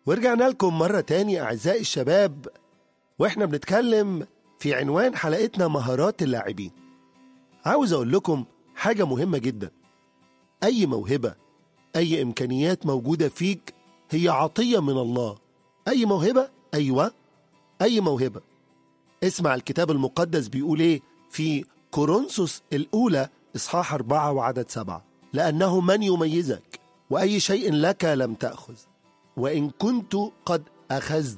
ورجعنا لكم مرة تاني أعزائي الشباب وإحنا بنتكلم في عنوان حلقتنا مهارات اللاعبين عاوز أقول لكم حاجة مهمة جدا أي موهبة أي إمكانيات موجودة فيك هي عطية من الله أي موهبة أيوة أي موهبة اسمع الكتاب المقدس بيقول إيه في كورنثوس الأولى إصحاح أربعة وعدد سبعة لأنه من يميزك وأي شيء لك لم تأخذ وإن كنت قد أخذت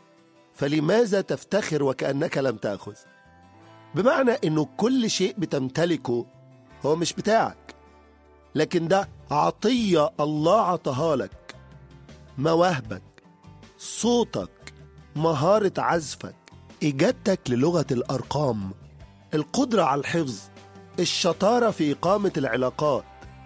فلماذا تفتخر وكأنك لم تأخذ بمعنى أنه كل شيء بتمتلكه هو مش بتاعك لكن ده عطية الله عطاها لك مواهبك صوتك مهارة عزفك إجادتك للغة الأرقام القدرة على الحفظ الشطارة في إقامة العلاقات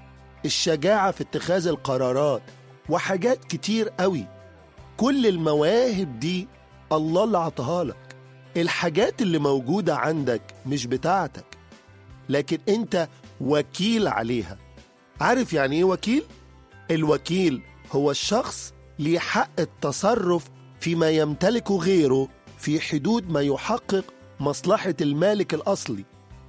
الشجاعة في اتخاذ القرارات وحاجات كتير قوي كل المواهب دي الله اللي عطاها لك الحاجات اللي موجودة عندك مش بتاعتك لكن انت وكيل عليها عارف يعني ايه وكيل؟ الوكيل هو الشخص ليه حق التصرف فيما يمتلكه غيره في حدود ما يحقق مصلحة المالك الأصلي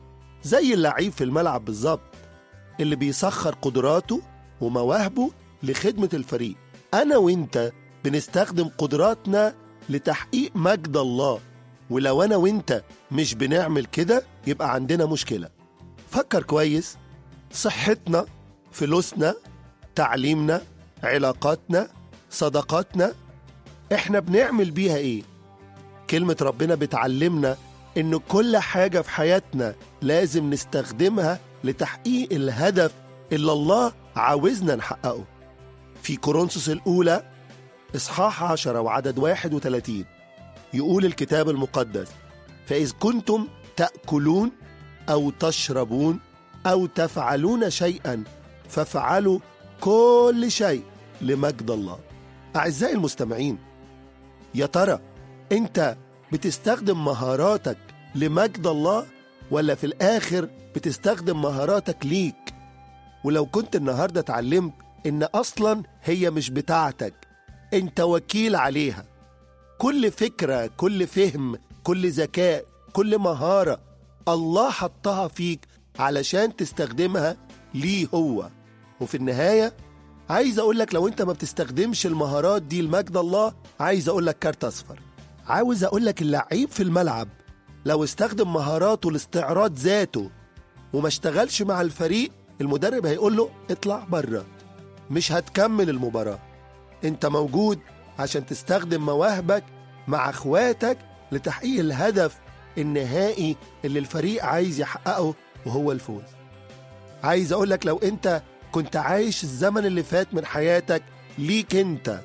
زي اللعيب في الملعب بالظبط اللي بيسخر قدراته ومواهبه لخدمة الفريق أنا وإنت بنستخدم قدراتنا لتحقيق مجد الله ولو أنا وإنت مش بنعمل كده يبقى عندنا مشكلة فكر كويس صحتنا فلوسنا تعليمنا علاقاتنا صداقاتنا احنا بنعمل بيها ايه كلمة ربنا بتعلمنا ان كل حاجة في حياتنا لازم نستخدمها لتحقيق الهدف اللي الله عاوزنا نحققه في كورنثوس الأولى إصحاح عشرة وعدد واحد وثلاثين يقول الكتاب المقدس فإذ كنتم تأكلون أو تشربون أو تفعلون شيئا فافعلوا كل شيء لمجد الله أعزائي المستمعين يا ترى أنت بتستخدم مهاراتك لمجد الله ولا في الآخر بتستخدم مهاراتك ليك ولو كنت النهاردة اتعلمت إن أصلا هي مش بتاعتك أنت وكيل عليها كل فكرة كل فهم كل ذكاء كل مهارة الله حطها فيك علشان تستخدمها ليه هو وفي النهاية عايز أقول لك لو أنت ما بتستخدمش المهارات دي لمجد الله عايز أقول لك كارت أصفر عاوز أقول لك اللعيب في الملعب لو استخدم مهاراته لاستعراض ذاته وما اشتغلش مع الفريق المدرب هيقول له اطلع بره مش هتكمل المباراة انت موجود عشان تستخدم مواهبك مع اخواتك لتحقيق الهدف النهائي اللي الفريق عايز يحققه وهو الفوز عايز اقولك لو انت كنت عايش الزمن اللي فات من حياتك ليك انت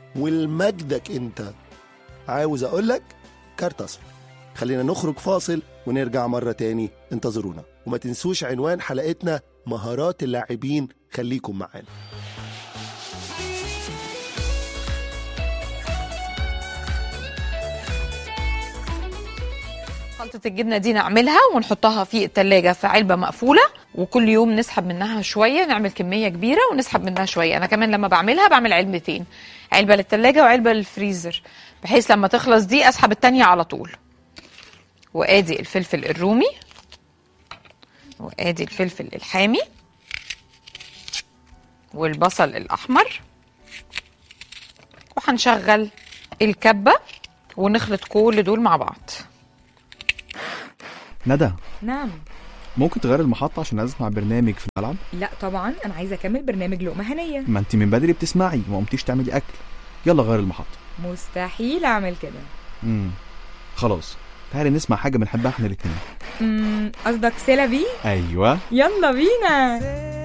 ولمجدك انت عاوز اقولك كارت اصفر خلينا نخرج فاصل ونرجع مرة تاني انتظرونا وما تنسوش عنوان حلقتنا مهارات اللاعبين خليكم معانا خلطة الجبنة دي نعملها ونحطها في التلاجة في علبة مقفولة وكل يوم نسحب منها شوية نعمل كمية كبيرة ونسحب منها شوية أنا كمان لما بعملها بعمل علبتين علبة للتلاجة وعلبة للفريزر بحيث لما تخلص دي أسحب التانية على طول وآدي الفلفل الرومي وآدي الفلفل الحامي والبصل الأحمر وهنشغل الكبة ونخلط كل دول مع بعض ندى نعم ممكن تغير المحطة عشان عايز اسمع برنامج في الملعب لا طبعا انا عايزه اكمل برنامج لقمه هنيه ما انت من بدري بتسمعي وما قمتيش تعملي اكل يلا غير المحطة مستحيل اعمل كده امم خلاص تعالي نسمع حاجة بنحبها احنا الاتنين أمم، قصدك سيلافي ايوه يلا بينا